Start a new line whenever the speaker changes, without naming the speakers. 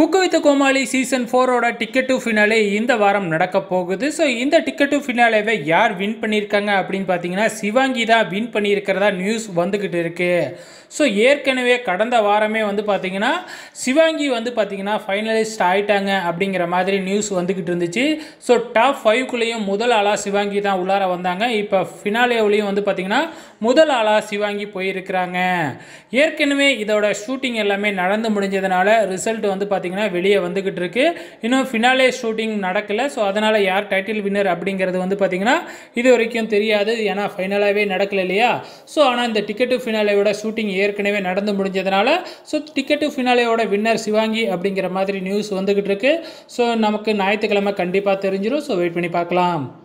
cook with Comali season ஃபோரோட ticket to finale இந்த வாரம் நடக்க போகுது ஸோ இந்த டிக்கெட் டு ஃபினாலேவை யார் வின் பண்ணியிருக்காங்க அப்படின்னு பார்த்தீங்கன்னா சிவாங்கி தான் வின் பண்ணியிருக்கிறதா நியூஸ் வந்துக்கிட்டு இருக்கு ஸோ ஏற்கனவே கடந்த வாரமே வந்து பார்த்தீங்கன்னா சிவாங்கி வந்து பார்த்தீங்கன்னா ஃபைனலிஸ்ட் ஆயிட்டாங்க அப்படிங்கிற மாதிரி நியூஸ் வந்துக்கிட்டு இருந்துச்சு ஸோ டாப் ஃபைவ்க்குள்ளேயும் முதல் ஆளாக சிவாங்கி தான் உள்ளார வந்தாங்க இப்போ ஃபினாலேவுலேயும் வந்து பார்த்தீங்கன்னா முதல் ஆளாக சிவாங்கி போயிருக்கிறாங்க ஏற்கனவே இதோட ஷூட்டிங் எல்லாமே நடந்து முடிஞ்சதுனால ரிசல்ட் வந்து பார்த்தீங்கன்னா வெளியே வந்துக்கிட்டு இருக்கு இன்னும் ஃபினாலே ஷூட்டிங் நடக்கலை ஸோ அதனால் யார் டைட்டில் வின்னர் அப்படிங்கிறது வந்து பார்த்தீங்கன்னா இது வரைக்கும் தெரியாது ஏன்னா ஃபைனலாகவே நடக்கல இல்லையா ஸோ ஆனால் இந்த டிக்கெட்டு ஃபினாலேயோட ஷூட்டிங் ஏற்கனவே நடந்து முடிஞ்சதுனால ஸோ டிக்கெட்டு ஃபினாலேயோட வின்னர் சிவாங்கி அப்படிங்கிற மாதிரி நியூஸ் வந்துக்கிட்டு இருக்கு ஸோ நமக்கு ஞாயிற்றுக்கிழமை கண்டிப்பாக தெரிஞ்சிடும் ஸோ வெயிட் பண்ணி பார்க்கலாம்